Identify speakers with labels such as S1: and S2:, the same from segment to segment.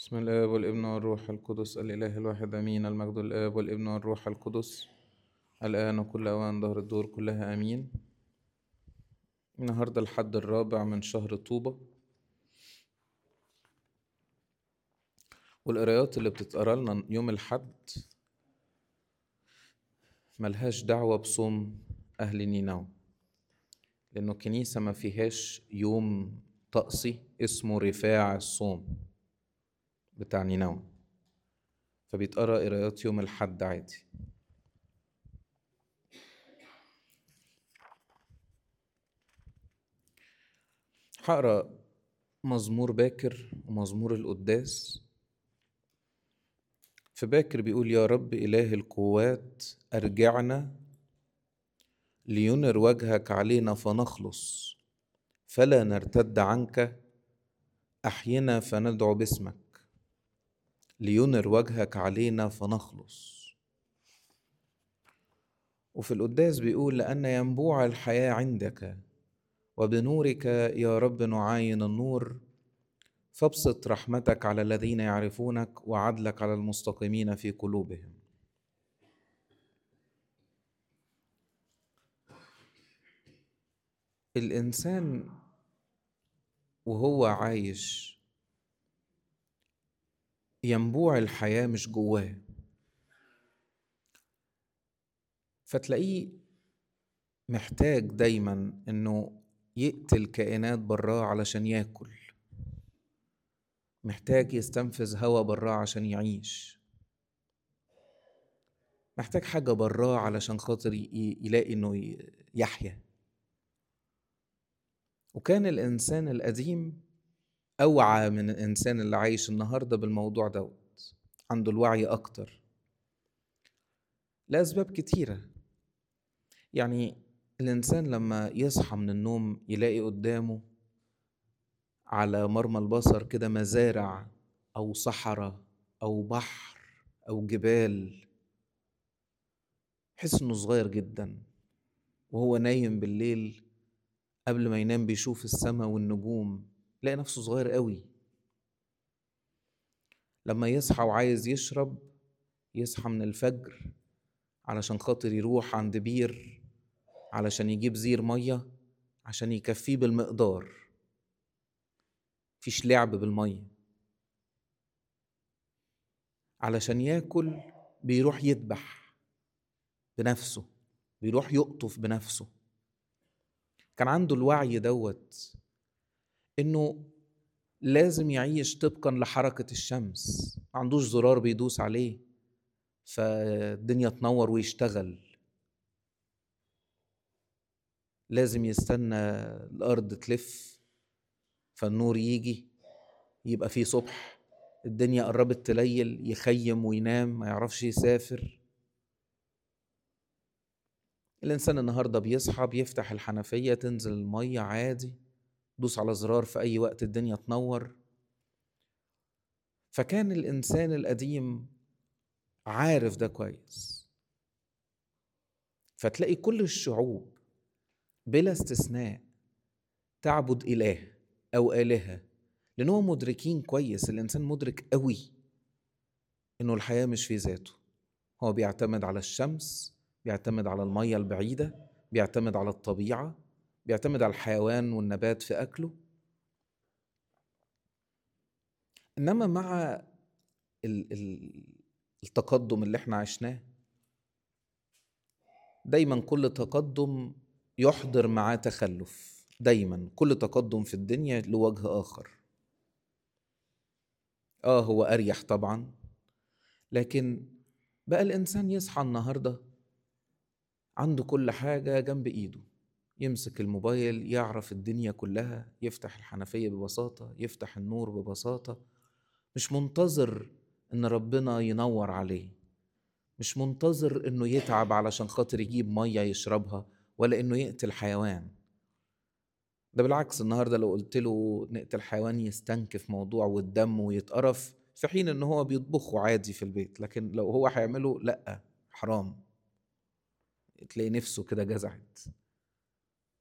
S1: بسم الله والابن والروح القدس الإله الواحد أمين المجد الآب والابن والروح القدس الآن وكل أوان ظهر الدور كلها أمين النهاردة الحد الرابع من شهر طوبة والقرايات اللي بتتقرا لنا يوم الحد ملهاش دعوة بصوم أهل نينوى لأنه الكنيسة ما فيهاش يوم طقسي اسمه رفاع الصوم بتاع نينوى فبيتقرا قرايات يوم الحد عادي هقرا مزمور باكر ومزمور القداس في باكر بيقول يا رب إله القوات أرجعنا لينر وجهك علينا فنخلص فلا نرتد عنك أحينا فندعو باسمك لينر وجهك علينا فنخلص وفي القداس بيقول لأن ينبوع الحياة عندك وبنورك يا رب نعاين النور فابسط رحمتك على الذين يعرفونك وعدلك على المستقيمين في قلوبهم الانسان وهو عايش ينبوع الحياه مش جواه فتلاقيه محتاج دايما انه يقتل كائنات براه علشان ياكل محتاج يستنفذ هوا براه عشان يعيش محتاج حاجة براه علشان خاطر يلاقي انه يحيا وكان الإنسان القديم أوعى من الإنسان اللي عايش النهاردة بالموضوع دوت عنده الوعي أكتر لأسباب كتيرة يعني الإنسان لما يصحى من النوم يلاقي قدامه على مرمى البصر كده مزارع أو صحراء أو بحر أو جبال يحس إنه صغير جدا وهو نايم بالليل قبل ما ينام بيشوف السماء والنجوم يلاقي نفسه صغير قوي لما يصحى وعايز يشرب يصحى من الفجر علشان خاطر يروح عند بير علشان يجيب زير مية عشان يكفيه بالمقدار مفيش لعب بالمية علشان ياكل بيروح يذبح بنفسه بيروح يقطف بنفسه كان عنده الوعي دوت انه لازم يعيش طبقا لحركة الشمس ما عندوش زرار بيدوس عليه فالدنيا تنور ويشتغل لازم يستنى الأرض تلف فالنور يجي يبقى فيه صبح الدنيا قربت تليل يخيم وينام ما يعرفش يسافر الإنسان النهاردة بيصحى بيفتح الحنفية تنزل المية عادي دوس على زرار في أي وقت الدنيا تنور فكان الإنسان القديم عارف ده كويس فتلاقي كل الشعوب بلا استثناء تعبد إله أو آلهة لأنهم مدركين كويس الإنسان مدرك قوي إنه الحياة مش في ذاته هو بيعتمد على الشمس بيعتمد على المية البعيدة بيعتمد على الطبيعة بيعتمد على الحيوان والنبات في أكله إنما مع التقدم اللي احنا عشناه دايما كل تقدم يحضر معاه تخلف دايما كل تقدم في الدنيا له وجه آخر آه هو أريح طبعا لكن بقى الإنسان يصحى النهارده عنده كل حاجة جنب إيده يمسك الموبايل يعرف الدنيا كلها يفتح الحنفية ببساطة يفتح النور ببساطة مش منتظر إن ربنا ينور عليه مش منتظر إنه يتعب علشان خاطر يجيب مية يشربها ولا إنه يقتل حيوان ده بالعكس النهاردة لو قلت له نقتل حيوان يستنكف موضوع والدم ويتقرف في حين إن هو بيطبخه عادي في البيت لكن لو هو هيعمله لأ حرام تلاقي نفسه كده جزعت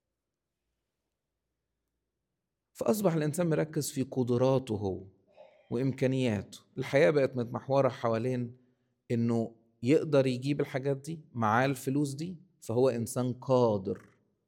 S1: فأصبح الإنسان مركز في قدراته هو وامكانياته الحياه بقت متمحوره حوالين انه يقدر يجيب الحاجات دي معاه الفلوس دي فهو انسان قادر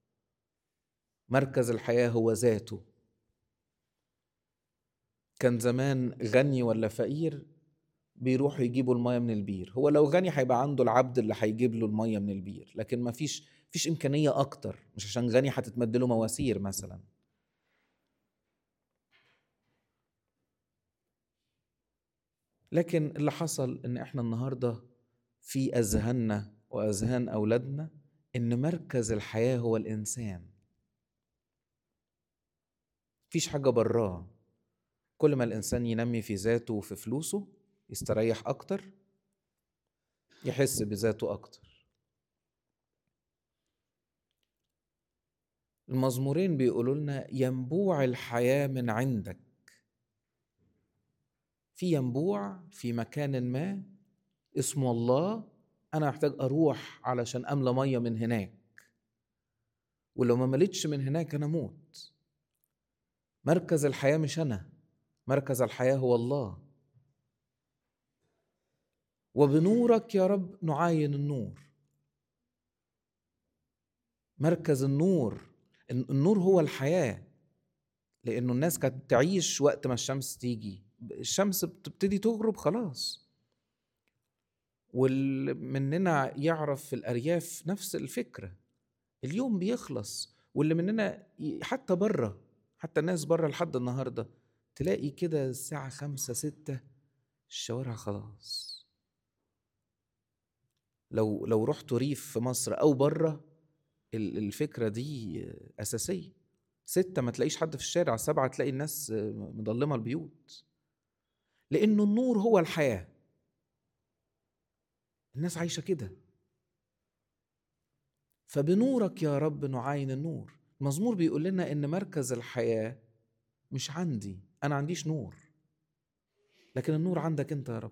S1: مركز الحياه هو ذاته كان زمان غني ولا فقير بيروحوا يجيبوا المية من البير هو لو غني هيبقى عنده العبد اللي هيجيب له المية من البير لكن ما فيش فيش إمكانية أكتر مش عشان غني هتتمد له مواسير مثلا لكن اللي حصل ان احنا النهارده في اذهاننا واذهان اولادنا ان مركز الحياه هو الانسان مفيش حاجه براه كل ما الانسان ينمي في ذاته وفي فلوسه يستريح اكتر يحس بذاته اكتر المزمورين بيقولوا لنا ينبوع الحياه من عندك في ينبوع في مكان ما اسمه الله انا محتاج اروح علشان املى ميه من هناك ولو ما مليتش من هناك انا اموت مركز الحياه مش انا مركز الحياه هو الله وبنورك يا رب نعاين النور مركز النور النور هو الحياه لانه الناس كانت تعيش وقت ما الشمس تيجي الشمس بتبتدي تغرب خلاص واللي مننا يعرف في الارياف نفس الفكره اليوم بيخلص واللي مننا حتى بره حتى الناس بره لحد النهارده تلاقي كده الساعة خمسة ستة الشوارع خلاص لو لو رحتوا ريف في مصر أو بره الفكرة دي أساسية ستة ما تلاقيش حد في الشارع سبعة تلاقي الناس مضلمة البيوت لأنه النور هو الحياة الناس عايشة كده فبنورك يا رب نعاين النور المزمور بيقول لنا إن مركز الحياة مش عندي أنا عنديش نور لكن النور عندك أنت يا رب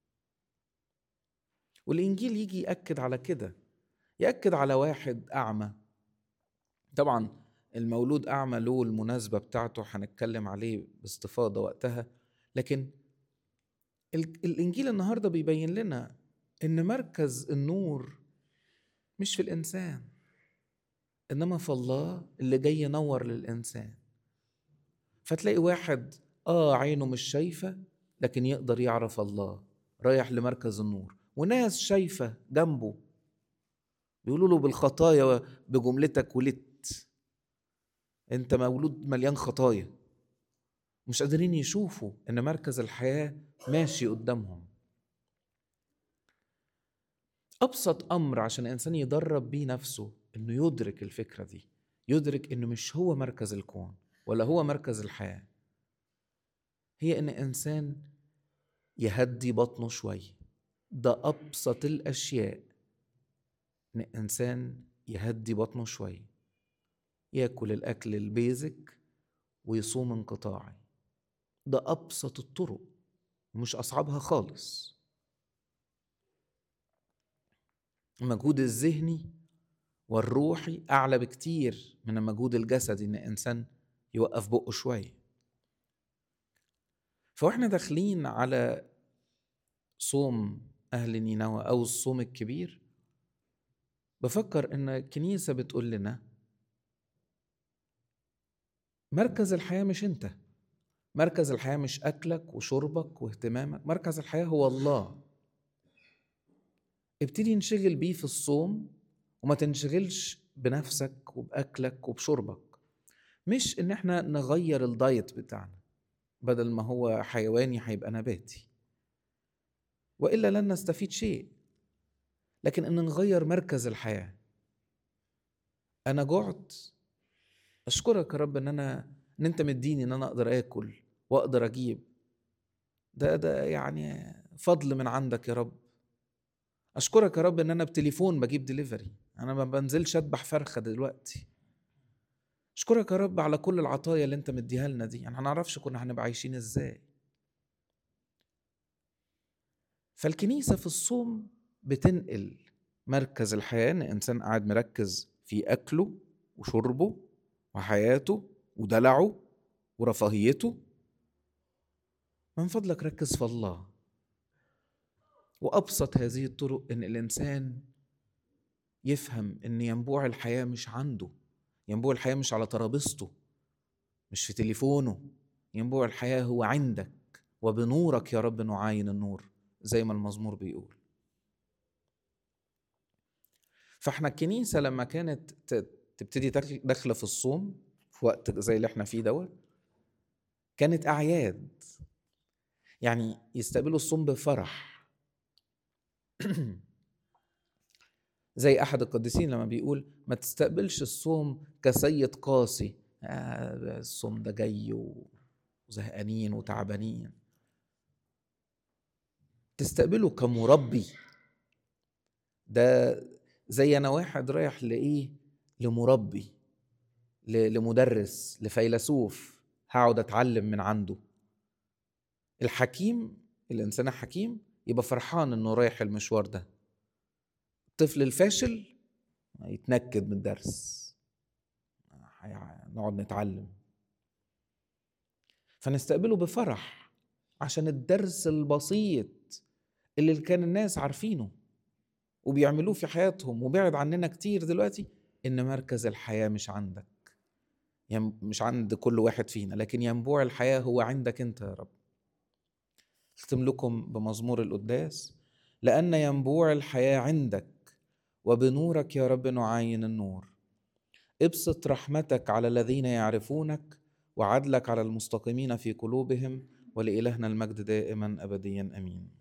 S1: والإنجيل يجي يأكد على كده يأكد على واحد أعمى طبعا المولود أعمى له المناسبة بتاعته هنتكلم عليه باستفاضة وقتها لكن الإنجيل النهاردة بيبين لنا إن مركز النور مش في الإنسان إنما في الله اللي جاي ينور للإنسان فتلاقي واحد آه عينه مش شايفة لكن يقدر يعرف الله رايح لمركز النور وناس شايفة جنبه بيقولوا له بالخطايا بجملتك ولدت انت مولود مليان خطايا مش قادرين يشوفوا ان مركز الحياه ماشي قدامهم ابسط امر عشان الانسان يدرب بيه نفسه انه يدرك الفكره دي يدرك انه مش هو مركز الكون ولا هو مركز الحياه هي ان انسان يهدي بطنه شويه ده ابسط الاشياء ان انسان يهدي بطنه شويه ياكل الاكل البيزك ويصوم انقطاعي ده ابسط الطرق مش اصعبها خالص المجهود الذهني والروحي اعلى بكتير من المجهود الجسدي ان الانسان يوقف بقه شويه فاحنا داخلين على صوم اهل نينوى او الصوم الكبير بفكر ان الكنيسه بتقول لنا مركز الحياه مش انت مركز الحياه مش اكلك وشربك واهتمامك مركز الحياه هو الله ابتدي انشغل بيه في الصوم وما تنشغلش بنفسك وباكلك وبشربك مش ان احنا نغير الدايت بتاعنا بدل ما هو حيواني هيبقى نباتي والا لن نستفيد شيء لكن ان نغير مركز الحياه انا جعت اشكرك يا رب ان انا ان انت مديني ان انا اقدر اكل واقدر اجيب ده ده يعني فضل من عندك يا رب اشكرك يا رب ان انا بتليفون بجيب دليفري انا ما بنزلش اذبح فرخه دلوقتي اشكرك يا رب على كل العطايا اللي انت مديها لنا دي يعني هنعرفش كنا هنبقى عايشين ازاي فالكنيسه في الصوم بتنقل مركز الحياه ان انسان قاعد مركز في اكله وشربه وحياته ودلعه ورفاهيته من فضلك ركز في الله وابسط هذه الطرق ان الانسان يفهم ان ينبوع الحياه مش عنده ينبوع الحياه مش على ترابيزته مش في تليفونه ينبوع الحياه هو عندك وبنورك يا رب نعاين النور زي ما المزمور بيقول فاحنا الكنيسه لما كانت تبتدي داخله في الصوم في وقت زي اللي احنا فيه دوت كانت اعياد يعني يستقبلوا الصوم بفرح زي احد القديسين لما بيقول ما تستقبلش الصوم كسيد قاسي آه الصوم ده جاي وزهقانين وتعبانين تستقبله كمربي ده زي انا واحد رايح لايه لمربي لمدرس لفيلسوف هقعد اتعلم من عنده الحكيم الانسان الحكيم يبقى فرحان انه رايح المشوار ده الطفل الفاشل يتنكد من الدرس نقعد نتعلم فنستقبله بفرح عشان الدرس البسيط اللي كان الناس عارفينه وبيعملوه في حياتهم وبعد عننا كتير دلوقتي ان مركز الحياه مش عندك مش عند كل واحد فينا لكن ينبوع الحياه هو عندك انت يا رب اختم لكم بمزمور القداس لان ينبوع الحياه عندك وبنورك يا رب نعاين النور ابسط رحمتك على الذين يعرفونك وعدلك على المستقيمين في قلوبهم ولإلهنا المجد دائما أبديا أمين